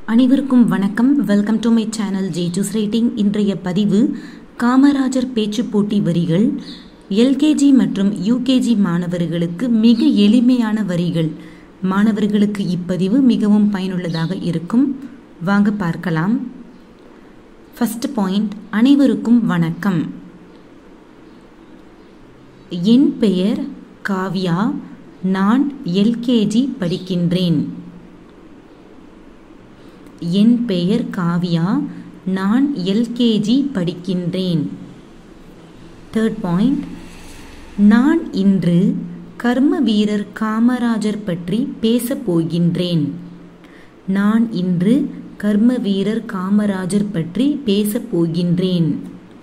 அனைவருக்கும் வணக்கம் welcome to my channel Jesus writing இன்றைய பதிவு காமராஜர் பேச்சு போட்டி வரிகள் எல்கேஜி மற்றும் யூகேஜி மாணவர்களுக்கு மிக எளிமையான வரிகள் மாணவர்களுக்கு இப்பதிவு மிகவும் பயனுள்ளதாக இருக்கும் வாங்க பார்க்கலாம் ஃபர்ஸ்ட் பாயிண்ட் அனைவருக்கும் வணக்கம் என் பெயர் காவ்யா நான் எல்கேஜி படிக்கின்றேன் என் பெயர் காவ்யா நான் எல்கேஜி படிக்கின்றேன் தேர்ட் பாயிண்ட் நான் இன்று கர்ம வீரர் காமராஜர் பற்றி பேசப் போகின்றேன் நான் இன்று கர்ம வீரர் காமராஜர் பற்றி பேசப் போகின்றேன்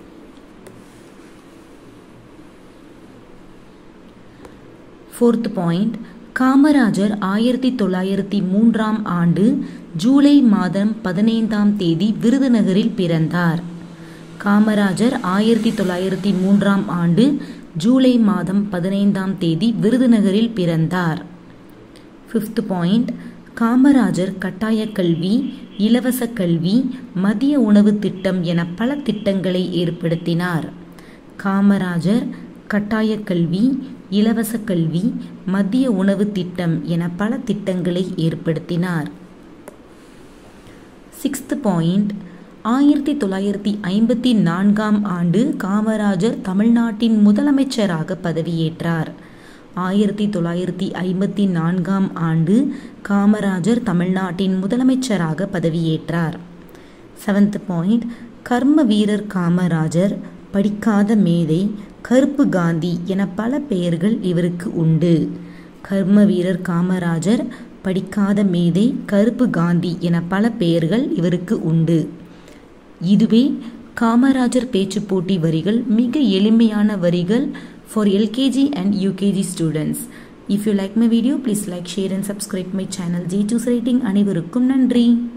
ஃபோர்த் பாயிண்ட் காமராஜர் ஆயிரத்தி தொள்ளாயிரத்தி மூன்றாம் ஆண்டு ஜூலை மாதம் பதினைந்தாம் தேதி விருதுநகரில் பிறந்தார் காமராஜர் ஆயிரத்தி தொள்ளாயிரத்தி மூன்றாம் ஆண்டு ஜூலை மாதம் பதினைந்தாம் தேதி விருதுநகரில் பிறந்தார் ஃபிஃப்த் பாயிண்ட் காமராஜர் கட்டாய கல்வி இலவச கல்வி மதிய உணவு திட்டம் என பல திட்டங்களை ஏற்படுத்தினார் காமராஜர் கட்டாய கல்வி இலவச கல்வி மதிய உணவு திட்டம் என பல திட்டங்களை ஏற்படுத்தினார் சிக்ஸ்த் பாயிண்ட் ஆயிரத்தி தொள்ளாயிரத்தி ஐம்பத்தி நான்காம் ஆண்டு காமராஜர் தமிழ்நாட்டின் முதலமைச்சராக பதவியேற்றார் ஆயிரத்தி தொள்ளாயிரத்தி ஐம்பத்தி நான்காம் ஆண்டு காமராஜர் தமிழ்நாட்டின் முதலமைச்சராக பதவியேற்றார் செவன்த் பாயிண்ட் கர்ம வீரர் காமராஜர் படிக்காத மேதை கருப்பு காந்தி என பல பெயர்கள் இவருக்கு உண்டு கர்ம வீரர் காமராஜர் படிக்காத மேதை கருப்பு காந்தி என பல பெயர்கள் இவருக்கு உண்டு இதுவே காமராஜர் பேச்சு போட்டி வரிகள் மிக எளிமையான வரிகள் for LKG and UKG students if you like my video please like share and subscribe my channel Jesus writing அனைவருக்கும் நன்றி